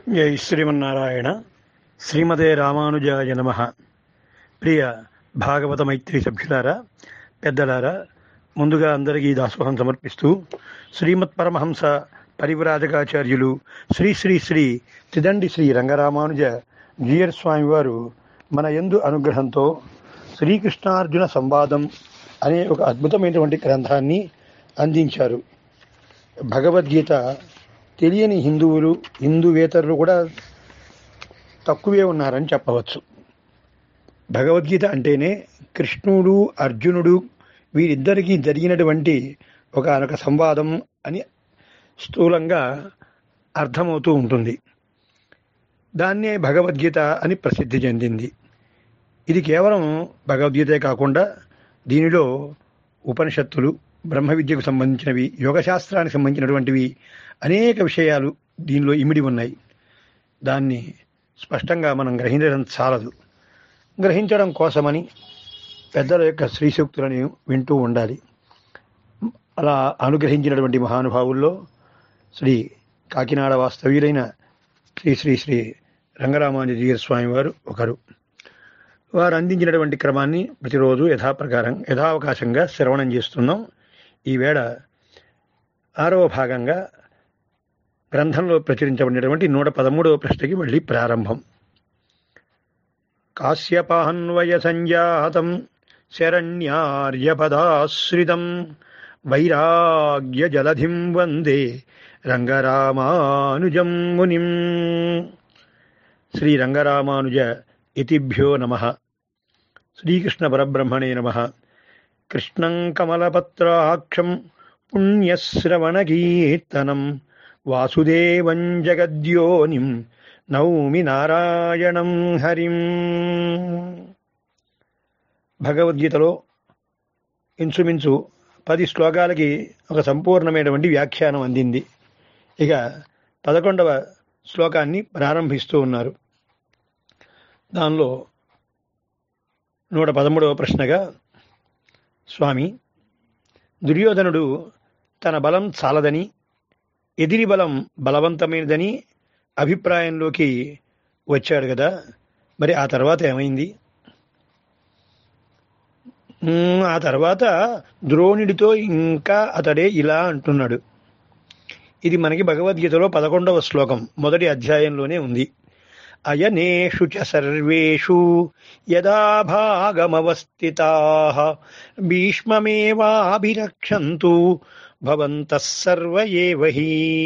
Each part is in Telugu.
జై శ్రీమన్నారాయణ శ్రీమతే రామానుజాయ నమ ప్రియ భాగవత మైత్రి సభ్యులారా పెద్దలారా ముందుగా అందరికీ దాసోహం సమర్పిస్తూ శ్రీమత్ పరమహంస పరివ్రాజకాచార్యులు శ్రీ శ్రీ శ్రీ తిదండి శ్రీ రంగరామానుజ జీయర్ స్వామి వారు మన యందు అనుగ్రహంతో శ్రీకృష్ణార్జున సంవాదం అనే ఒక అద్భుతమైనటువంటి గ్రంథాన్ని అందించారు భగవద్గీత తెలియని హిందువులు హిందూవేతరులు కూడా తక్కువే ఉన్నారని చెప్పవచ్చు భగవద్గీత అంటేనే కృష్ణుడు అర్జునుడు వీరిద్దరికీ జరిగినటువంటి ఒక అనొక సంవాదం అని స్థూలంగా అర్థమవుతూ ఉంటుంది దాన్నే భగవద్గీత అని ప్రసిద్ధి చెందింది ఇది కేవలం భగవద్గీతే కాకుండా దీనిలో ఉపనిషత్తులు బ్రహ్మ విద్యకు సంబంధించినవి యోగశాస్త్రానికి సంబంధించినటువంటివి అనేక విషయాలు దీనిలో ఇమిడి ఉన్నాయి దాన్ని స్పష్టంగా మనం గ్రహించడం చాలదు గ్రహించడం కోసమని పెద్దల యొక్క శ్రీసూక్తులను వింటూ ఉండాలి అలా అనుగ్రహించినటువంటి మహానుభావుల్లో శ్రీ కాకినాడ వాస్తవ్యులైన శ్రీ శ్రీ శ్రీ రంగరామానుజీయ స్వామి వారు ఒకరు వారు అందించినటువంటి క్రమాన్ని ప్రతిరోజు యథాప్రకారం యథావకాశంగా శ్రవణం చేస్తున్నాం ఈవేళ ఆరవ భాగంగా గ్రంథంలో ప్రచురించబడినటువంటి నూట పదమూడవ ప్రశ్నకి మళ్ళీ ప్రారంభం కాశ్యపాన్వయ సంజాతం శరణ్యార్యపదాశ్రితం వైరాగ్య జలధిం వందే రంగరామానుజం మునిం శ్రీ రంగరామానుజ ఇతిభ్యో నమ శ్రీకృష్ణ పరబ్రహ్మణే నమ కృష్ణం కమలపత్రాక్షం పుణ్యశ్రవణకీర్తనం వాసుదేవం జగద్యోనిం నౌమి నారాయణం హరిం భగవద్గీతలో ఇంచుమించు పది శ్లోకాలకి ఒక సంపూర్ణమైనటువంటి వ్యాఖ్యానం అందింది ఇక పదకొండవ శ్లోకాన్ని ప్రారంభిస్తూ ఉన్నారు దానిలో నూట పదమూడవ ప్రశ్నగా స్వామి దుర్యోధనుడు తన బలం చాలదని ఎదిరి బలం బలవంతమైనదని అభిప్రాయంలోకి వచ్చాడు కదా మరి ఆ తర్వాత ఏమైంది ఉమ్, ఆ తర్వాత ద్రోణుడితో ఇంకా అతడే ఇలా అంటున్నాడు ఇది మనకి భగవద్గీతలో పదకొండవ శ్లోకం మొదటి అధ్యాయంలోనే ఉంది అయనేషు చ సర్వేషు యదా భాగమవస్థితా భీష్మమేవాభిరక్షంతు భవంతః సర్వ ఏవ హి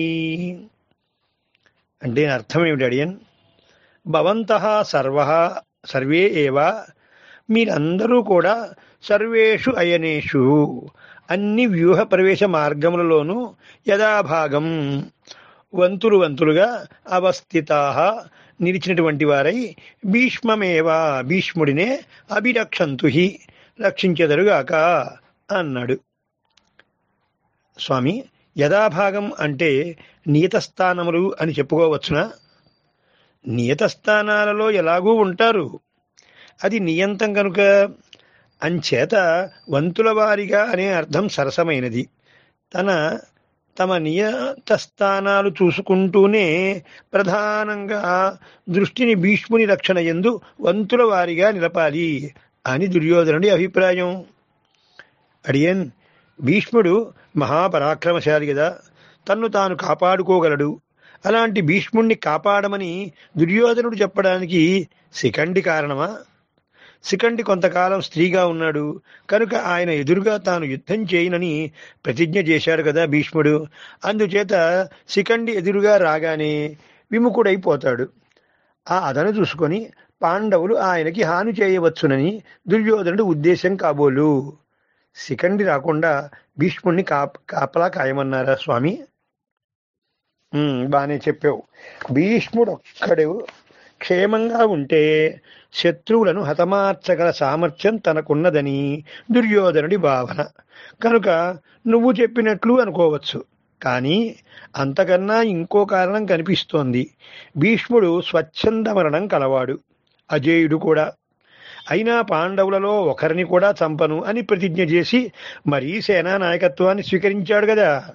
అంటే దీని అర్థం ఏమిటి అడియన్ భవంతః సర్వ సర్వే ఏవ మీరందరూ కూడా సర్వేషు అయనేషు అన్ని వ్యూహ ప్రవేశ మార్గములలోనూ యథాభాగం వంతులు వంతులుగా అవస్థితా నిలిచినటువంటి వారై భీష్మమేవా భీష్ముడినే అభిరక్షంతు హి రక్షించెదరుగాక అన్నాడు స్వామి యథాభాగం అంటే నియతస్థానములు అని చెప్పుకోవచ్చునా నియతస్థానాలలో ఎలాగూ ఉంటారు అది నియంతం కనుక అంచేత వంతుల వారిగా అనే అర్థం సరసమైనది తన తమ నియత స్థానాలు చూసుకుంటూనే ప్రధానంగా దృష్టిని భీష్ముని రక్షణ ఎందు వంతుల వారిగా నిలపాలి అని దుర్యోధనుడి అభిప్రాయం అడియన్ భీష్ముడు మహాపరాక్రమశాలి కదా తన్ను తాను కాపాడుకోగలడు అలాంటి భీష్ముణ్ణి కాపాడమని దుర్యోధనుడు చెప్పడానికి శిఖండి కారణమా శిఖండి కొంతకాలం స్త్రీగా ఉన్నాడు కనుక ఆయన ఎదురుగా తాను యుద్ధం చేయనని ప్రతిజ్ఞ చేశాడు కదా భీష్ముడు అందుచేత శిఖండి ఎదురుగా రాగానే విముఖుడైపోతాడు ఆ అదను చూసుకొని పాండవులు ఆయనకి హాని చేయవచ్చునని దుర్యోధనుడు ఉద్దేశం కాబోలు శిఖండి రాకుండా భీష్ముణ్ణి కాప కాపలా కాయమన్నారా స్వామి ఉమ్, బానే చెప్పావు భీష్ముడు ఒక్కడు క్షేమంగా ఉంటే శత్రువులను హతమార్చగల సామర్థ్యం తనకున్నదని దుర్యోధనుడి భావన కనుక నువ్వు చెప్పినట్లు అనుకోవచ్చు కానీ అంతకన్నా ఇంకో కారణం కనిపిస్తోంది భీష్ముడు స్వచ్ఛంద మరణం కలవాడు అజేయుడు కూడా అయినా పాండవులలో ఒకరిని కూడా చంపను అని ప్రతిజ్ఞ చేసి మరీ సేనా నాయకత్వాన్ని స్వీకరించాడు కదా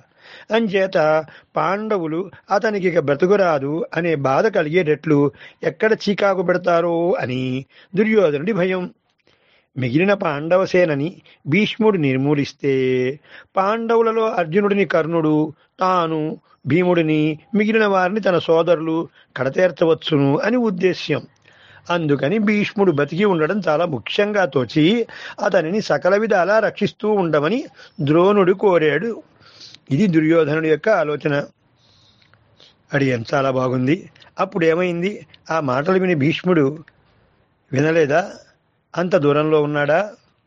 అంచేత పాండవులు అతనికి ఇక బ్రతుకురాదు అనే బాధ కలిగేటట్లు ఎక్కడ చీకాకు పెడతారో అని దుర్యోధనుడి భయం మిగిలిన పాండవ సేనని భీష్ముడు నిర్మూలిస్తే పాండవులలో అర్జునుడిని కర్ణుడు తాను భీముడిని మిగిలిన వారిని తన సోదరులు కడతేర్చవచ్చును అని ఉద్దేశ్యం అందుకని భీష్ముడు బతికి ఉండడం చాలా ముఖ్యంగా తోచి అతనిని సకల విధాలా రక్షిస్తూ ఉండమని ద్రోణుడు కోరాడు ఇది దుర్యోధనుడి యొక్క ఆలోచన అడిగాను చాలా బాగుంది అప్పుడు ఏమైంది ఆ మాటలు విని భీష్ముడు వినలేదా అంత దూరంలో ఉన్నాడా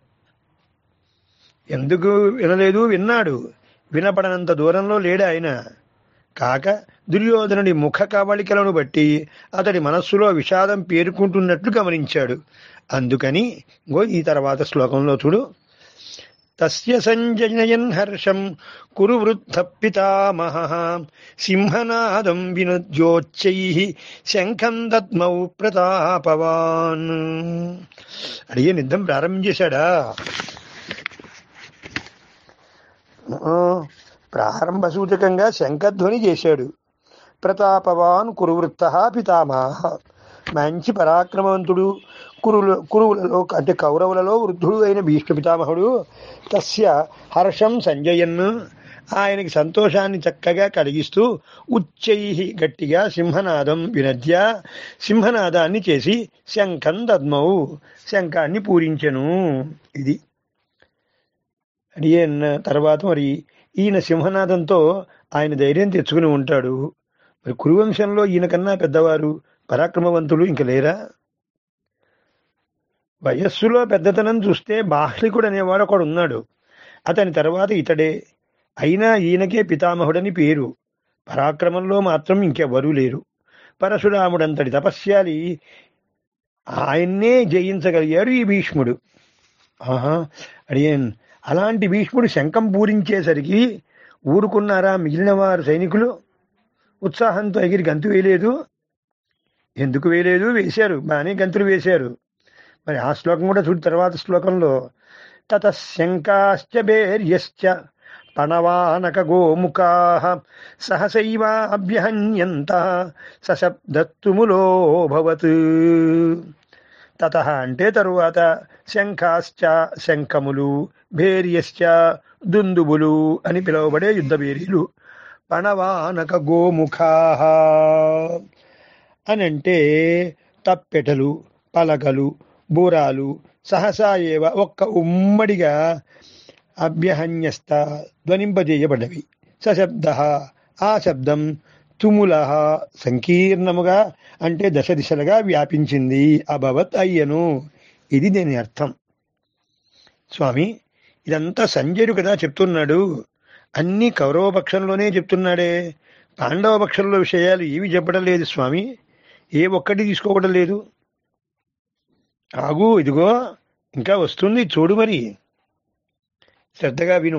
ఎందుకు వినలేదు విన్నాడు వినపడనంత దూరంలో లేడు ఆయన కాక దుర్యోధనుడి ముఖ కవళికలను బట్టి అతడి మనస్సులో విషాదం పేరుకుంటున్నట్లు గమనించాడు అందుకని గో ఈ తర్వాత శ్లోకంలో చూడు తస్య సంజనయన్ హర్షం కురు వృద్ధ పితామహ సింహనాదం వినుద్యోచ్చై శంఖం దద్మౌ ప్రతాపవాన్ అడిగే యుద్ధం ప్రారంభించేశాడా ఆ, ప్రారంభ సూచకంగా శంఖధ్వని చేశాడు ప్రతాపవాన్ కురువృత్త పితామహ మంచి పరాక్రమవంతుడు కురుల కురువులలో అంటే కౌరవులలో వృద్ధుడు అయిన భీష్మ పితామహుడు తస్య హర్షం సంజయన్ ఆయనకి సంతోషాన్ని చక్కగా కలిగిస్తూ ఉచ్చై గట్టిగా సింహనాదం వినద్య సింహనాదాన్ని చేసి శంఖం దద్మౌ శంఖాన్ని పూరించెను ఇది అడిగిన తర్వాత మరి ఈయన సింహనాదంతో ఆయన ధైర్యం తెచ్చుకుని ఉంటాడు మరి కురువంశంలో ఈయన కన్నా పెద్దవారు పరాక్రమవంతులు ఇంక లేరా వయస్సులో పెద్దతనం చూస్తే బాహ్లికుడు అనేవాడు ఒకడు ఉన్నాడు అతని తర్వాత ఇతడే అయినా ఈయనకే పితామహుడని పేరు పరాక్రమంలో మాత్రం ఇంకెవరూ లేరు పరశురాముడంతటి తపస్యాలి ఆయన్నే జయించగలిగాడు ఈ భీష్ముడు ఆహా అడిగాను అలాంటి భీష్ముడు శంఖం పూరించేసరికి ఊరుకున్నారా మిగిలిన వారు సైనికులు ఉత్సాహంతో ఎగిరి గంతు వేయలేదు ఎందుకు వేయలేదు వేశారు బాగానే గంతులు వేశారు మరి ఆ శ్లోకం కూడా చూడు తర్వాత శ్లోకంలో తత శంకాశ్చ భేర్యశ్చ పణవానక గోముఖా సహసైవాభ్యహన్యంత సశబ్దత్తుములోభవత్ తత అంటే తరువాత శంఖాశ్చ శంఖములు భేర్యశ్చ దుందుబులు అని పిలువబడే యుద్ధ భేరీలు పణవానక గోముఖా అనంటే తప్పెటలు పలకలు బూరాలు సహసా ఏవ ఒక్క ఉమ్మడిగా అభ్యహన్యస్త ధ్వనింపజేయబడ్డవి సశబ్ద ఆ శబ్దం తుముల సంకీర్ణముగా అంటే దశ దిశలుగా వ్యాపించింది అభవత్ అయ్యను ఇది దీని అర్థం స్వామి ఇదంతా సంజయుడు కదా చెప్తున్నాడు అన్ని కౌరవ పక్షంలోనే చెప్తున్నాడే పాండవ పక్షంలో విషయాలు ఏవి చెప్పడం లేదు స్వామి ఏ ఒక్కటి తీసుకోవడం లేదు ఆగు ఇదిగో ఇంకా వస్తుంది చూడు మరి శ్రద్ధగా విను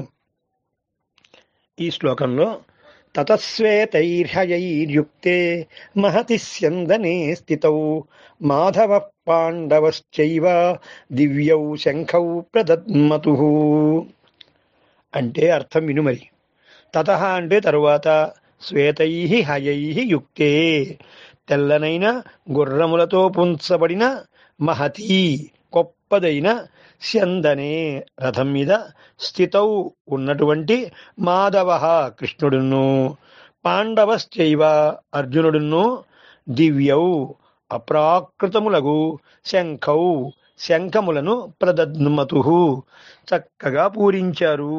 ఈ శ్లోకంలో తతస్వేతైర్హయైర్యుక్తే మహతి స్యందనే స్థితౌ మాధవ పాండవశ్చైవ దివ్యౌ శంఖౌ ప్రదద్మతు అంటే అర్థం విను మరి తత అంటే తరువాత శ్వేతై హయై యుక్తే తెల్లనైన గుర్రములతో పుంచబడిన మహతి గొప్పదైన స్యందనే రథం మీద స్థితౌ ఉన్నటువంటి మాధవ కృష్ణుడును పాండవశ్చైవ అర్జునుడును దివ్యౌ అప్రాకృతములగు శంఖౌ శంఖములను ప్రదద్మతు చక్కగా పూరించారు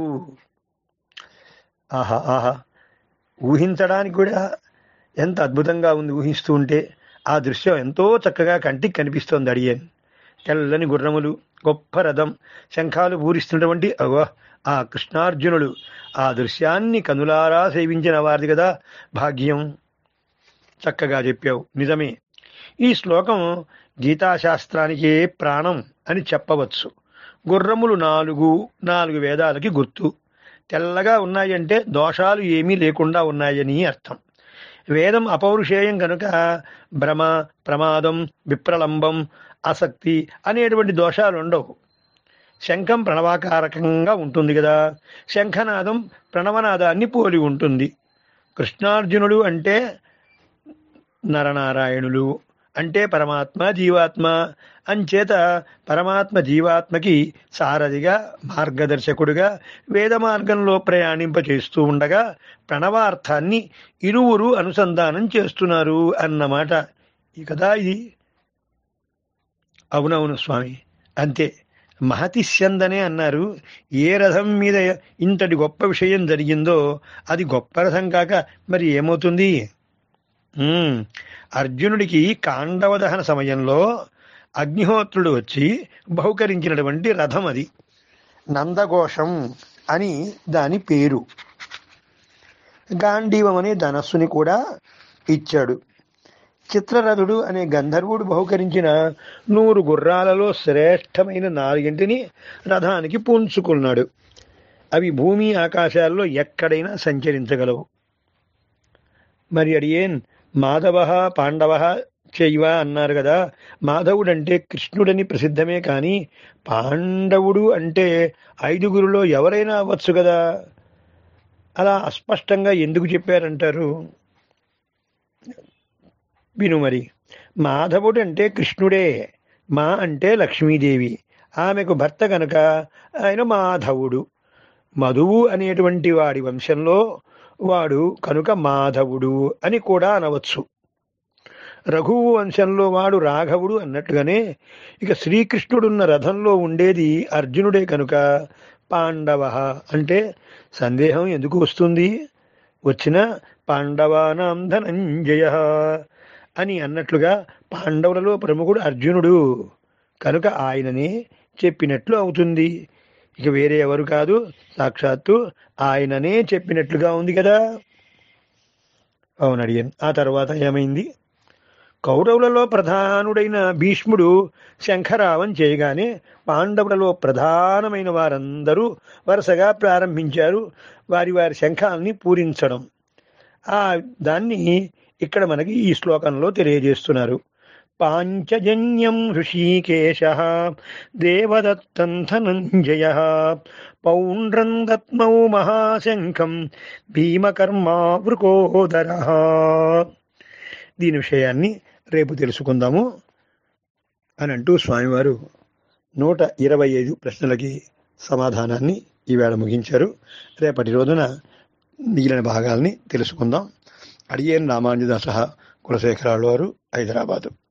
ఆహా ఆహా ఊహించడానికి కూడా ఎంత అద్భుతంగా ఉంది ఊహిస్తూ ఉంటే ఆ దృశ్యం ఎంతో చక్కగా కంటికి కనిపిస్తోంది అడియన్ తెల్లని గుర్రములు గొప్ప రథం శంఖాలు పూరిస్తున్నటువంటి అవ ఆ కృష్ణార్జునుడు ఆ దృశ్యాన్ని కనులారా సేవించిన వారిది కదా భాగ్యం చక్కగా చెప్పావు నిజమే ఈ శ్లోకం గీతాశాస్త్రానికే ప్రాణం అని చెప్పవచ్చు గుర్రములు నాలుగు నాలుగు వేదాలకి గుర్తు తెల్లగా ఉన్నాయంటే దోషాలు ఏమీ లేకుండా ఉన్నాయని అర్థం వేదం అపౌరుషేయం కనుక భ్రమ ప్రమాదం విప్రలంబం ఆసక్తి అనేటువంటి దోషాలు ఉండవు శంఖం ప్రణవాకారకంగా ఉంటుంది కదా శంఖనాదం ప్రణవనాదాన్ని పోలి ఉంటుంది కృష్ణార్జునుడు అంటే నరనారాయణులు అంటే పరమాత్మ జీవాత్మ అంచేత పరమాత్మ జీవాత్మకి సారథిగా మార్గదర్శకుడిగా వేద మార్గంలో ప్రయాణింప చేస్తూ ఉండగా ప్రణవార్థాన్ని ఇరువురు అనుసంధానం చేస్తున్నారు అన్నమాట ఈ కదా ఇది అవునవును స్వామి అంతే మహతిస్యందనే అన్నారు ఏ రథం మీద ఇంతటి గొప్ప విషయం జరిగిందో అది గొప్ప రథం కాక మరి ఏమవుతుంది ఉమ్, అర్జునుడికి కాండవ దహన సమయంలో అగ్నిహోత్రుడు వచ్చి బహుకరించినటువంటి రథం అది నందఘోషం అని దాని పేరు గాంధీవం అనే ధనస్సుని కూడా ఇచ్చాడు చిత్రరథుడు అనే గంధర్వుడు బహుకరించిన నూరు గుర్రాలలో శ్రేష్టమైన నాలుగింటిని రథానికి పూంచుకున్నాడు అవి భూమి ఆకాశాల్లో ఎక్కడైనా సంచరించగలవు మరి అడియేన్ మాధవ పాండవ చైవ అన్నారు కదా మాధవుడు అంటే కృష్ణుడని ప్రసిద్ధమే కానీ పాండవుడు అంటే ఐదుగురులో ఎవరైనా అవ్వచ్చు కదా అలా అస్పష్టంగా ఎందుకు చెప్పారంటారు విను మరి మాధవుడు అంటే కృష్ణుడే మా అంటే లక్ష్మీదేవి ఆమెకు భర్త కనుక ఆయన మాధవుడు మధువు అనేటువంటి వాడి వంశంలో వాడు కనుక మాధవుడు అని కూడా అనవచ్చు రఘువు వంశంలో వాడు రాఘవుడు అన్నట్టుగానే ఇక శ్రీకృష్ణుడున్న రథంలో ఉండేది అర్జునుడే కనుక పాండవ అంటే సందేహం ఎందుకు వస్తుంది వచ్చిన పాండవానాం ధనంజయ అని అన్నట్లుగా పాండవులలో ప్రముఖుడు అర్జునుడు కనుక ఆయననే చెప్పినట్లు అవుతుంది ఇక వేరే ఎవరు కాదు సాక్షాత్తు ఆయననే చెప్పినట్లుగా ఉంది కదా అవును అడిగాను ఆ తర్వాత ఏమైంది కౌరవులలో ప్రధానుడైన భీష్ముడు శంఖరావం చేయగానే పాండవులలో ప్రధానమైన వారందరూ వరుసగా ప్రారంభించారు వారి వారి శంఖాల్ని పూరించడం ఆ దాన్ని ఇక్కడ మనకి ఈ శ్లోకంలో తెలియజేస్తున్నారు పాంచజన్యం ఋషికేశ దేవదత్తం ధనంజయ పౌండ్రం దత్మౌ మహాశంఖం భీమకర్మా వృకోదర దీని విషయాన్ని రేపు తెలుసుకుందాము అని అంటూ స్వామివారు నూట ఇరవై ఐదు ప్రశ్నలకి సమాధానాన్ని ఈవేళ ముగించారు రేపటి రోజున మిగిలిన భాగాల్ని తెలుసుకుందాం అడిగేన్ రామానుజదాస కులశేఖరాలు వారు హైదరాబాదు